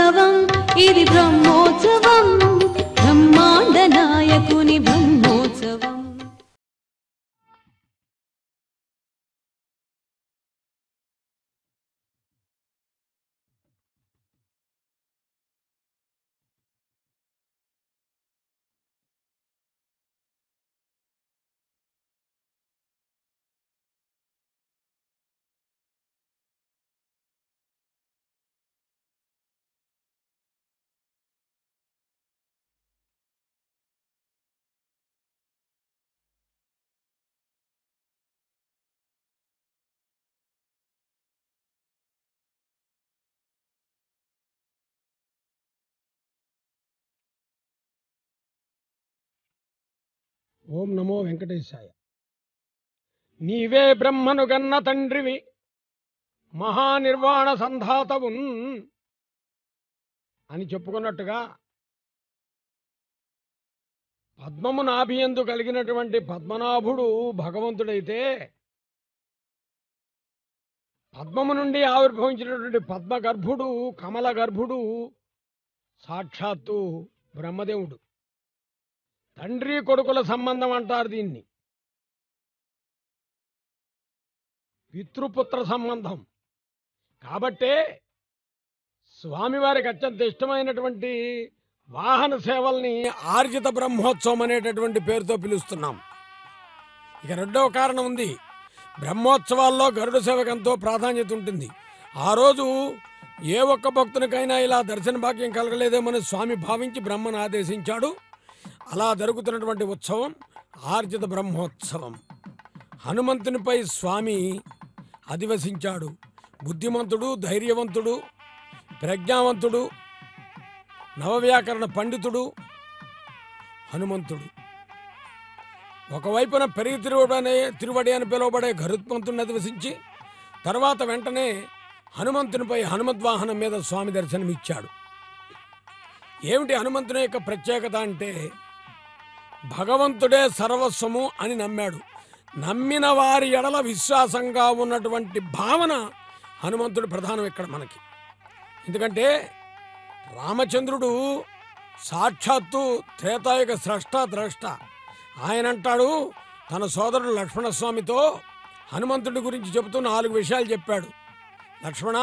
బ్రహ్మోత్సవం ఇది బ్రహ్మోత్సవం బ్రహ్మాండ నాయకుని బ్రహ్మోత్సవం ఓం నమో వెంకటేశాయ నీవే బ్రహ్మను గన్న తండ్రివి మహానిర్వాణ సంధాతవున్ అని చెప్పుకున్నట్టుగా పద్మము నాభియందు కలిగినటువంటి పద్మనాభుడు భగవంతుడైతే పద్మము నుండి ఆవిర్భవించినటువంటి పద్మగర్భుడు కమల గర్భుడు సాక్షాత్తు బ్రహ్మదేవుడు తండ్రి కొడుకుల సంబంధం అంటారు దీన్ని పితృపుత్ర సంబంధం కాబట్టే స్వామివారికి అత్యంత ఇష్టమైనటువంటి వాహన సేవల్ని ఆర్జిత బ్రహ్మోత్సవం అనేటటువంటి పేరుతో పిలుస్తున్నాం ఇక రెండవ కారణం ఉంది బ్రహ్మోత్సవాల్లో గరుడ సేవకు ఎంతో ప్రాధాన్యత ఉంటుంది ఆ రోజు ఏ ఒక్క భక్తునికైనా ఇలా దర్శన భాగ్యం కలగలేదేమని స్వామి భావించి బ్రహ్మను ఆదేశించాడు అలా జరుగుతున్నటువంటి ఉత్సవం ఆర్జిత బ్రహ్మోత్సవం హనుమంతునిపై స్వామి అధివసించాడు బుద్ధిమంతుడు ధైర్యవంతుడు ప్రజ్ఞావంతుడు నవవ్యాకరణ పండితుడు హనుమంతుడు ఒకవైపున పెరిగి తిరువడనే తిరువడి అని పిలువబడే గరుత్మంతుడిని అధివసించి తర్వాత వెంటనే హనుమంతునిపై హనుమద్వాహనం మీద స్వామి దర్శనమిచ్చాడు ఏమిటి హనుమంతుని యొక్క ప్రత్యేకత అంటే భగవంతుడే సర్వస్వము అని నమ్మాడు నమ్మిన వారి ఎడల విశ్వాసంగా ఉన్నటువంటి భావన హనుమంతుడు ప్రధానం ఇక్కడ మనకి ఎందుకంటే రామచంద్రుడు సాక్షాత్తు త్రేతాయుగ స్రష్ట ద్రష్ట ఆయన అంటాడు తన సోదరుడు లక్ష్మణస్వామితో హనుమంతుడి గురించి చెబుతూ నాలుగు విషయాలు చెప్పాడు లక్ష్మణ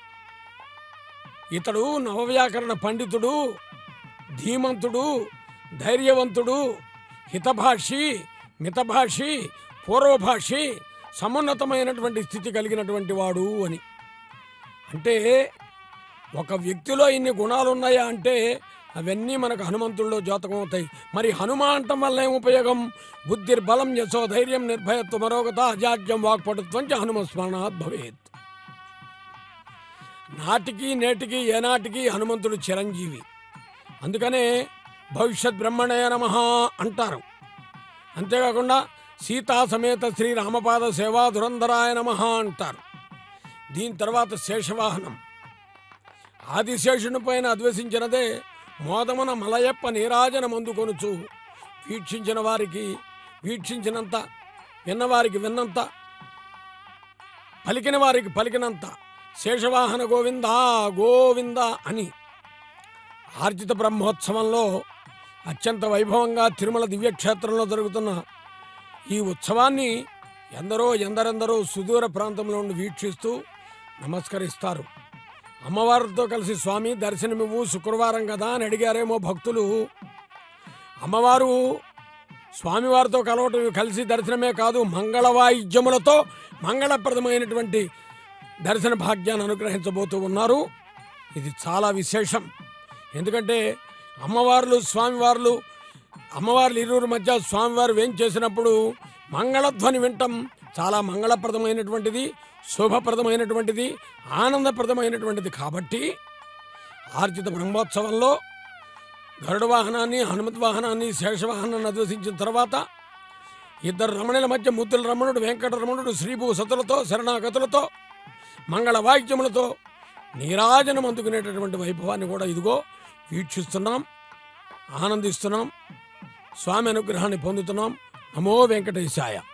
ఇతడు నవవ్యాకరణ పండితుడు ధీమంతుడు ధైర్యవంతుడు హితభాషి మితభాషి పూర్వభాషి సమున్నతమైనటువంటి స్థితి కలిగినటువంటి వాడు అని అంటే ఒక వ్యక్తిలో ఇన్ని గుణాలు ఉన్నాయా అంటే అవన్నీ మనకు హనుమంతుల్లో జాతకం అవుతాయి మరి హనుమ అంటం వల్ల ఏం ఉపయోగం బుద్ధిర్బలం యశో ధైర్యం నిర్భయత్వ మరోగత అజాడ్యం వాక్పటుత్వం చ హనుమస్మరణాత్ భవేత్ నాటికి నేటికి ఏనాటికి హనుమంతుడు చిరంజీవి అందుకనే భవిష్యత్ బ్రహ్మణయ నమ అంటారు అంతేకాకుండా సీతా సమేత శ్రీ రామపాద సేవా దురంధరాయ నమ అంటారు దీని తర్వాత శేషవాహనం ఆదిశేషుని పైన అద్వసించినదే మోదమున మలయప్ప నీరాజన మందుకొనుచు వీక్షించిన వారికి వీక్షించినంత విన్నవారికి విన్నంత పలికిన వారికి పలికినంత శేషవాహన గోవింద గోవింద అని ఆర్జిత బ్రహ్మోత్సవంలో అత్యంత వైభవంగా తిరుమల దివ్యక్షేత్రంలో జరుగుతున్న ఈ ఉత్సవాన్ని ఎందరో ఎందరెందరో సుదూర ప్రాంతంలో నుండి వీక్షిస్తూ నమస్కరిస్తారు అమ్మవారితో కలిసి స్వామి దర్శనమివ్వు శుక్రవారం కదా అని అడిగారేమో భక్తులు అమ్మవారు స్వామివారితో కలవటం కలిసి దర్శనమే కాదు మంగళ వాయిద్యములతో మంగళప్రదమైనటువంటి దర్శన భాగ్యాన్ని అనుగ్రహించబోతూ ఉన్నారు ఇది చాలా విశేషం ఎందుకంటే అమ్మవార్లు స్వామివార్లు అమ్మవార్లు ఇరువురి మధ్య స్వామివారు వేం చేసినప్పుడు మంగళధ్వని వింటం చాలా మంగళప్రదమైనటువంటిది శుభప్రదమైనటువంటిది ఆనందప్రదమైనటువంటిది కాబట్టి ఆర్జిత బ్రహ్మోత్సవంలో గరుడ వాహనాన్ని హనుమత్ వాహనాన్ని శేషవాహనాన్ని అధ్వసించిన తర్వాత ఇద్దరు రమణుల మధ్య ముద్దుల రమణుడు వెంకటరమణుడు శ్రీభూ సతులతో శరణాగతులతో మంగళ వాయిద్యములతో నీరాజనం అందుకునేటటువంటి వైభవాన్ని కూడా ఇదిగో వీక్షిస్తున్నాం ఆనందిస్తున్నాం స్వామి అనుగ్రహాన్ని పొందుతున్నాం నమో వెంకటేశాయ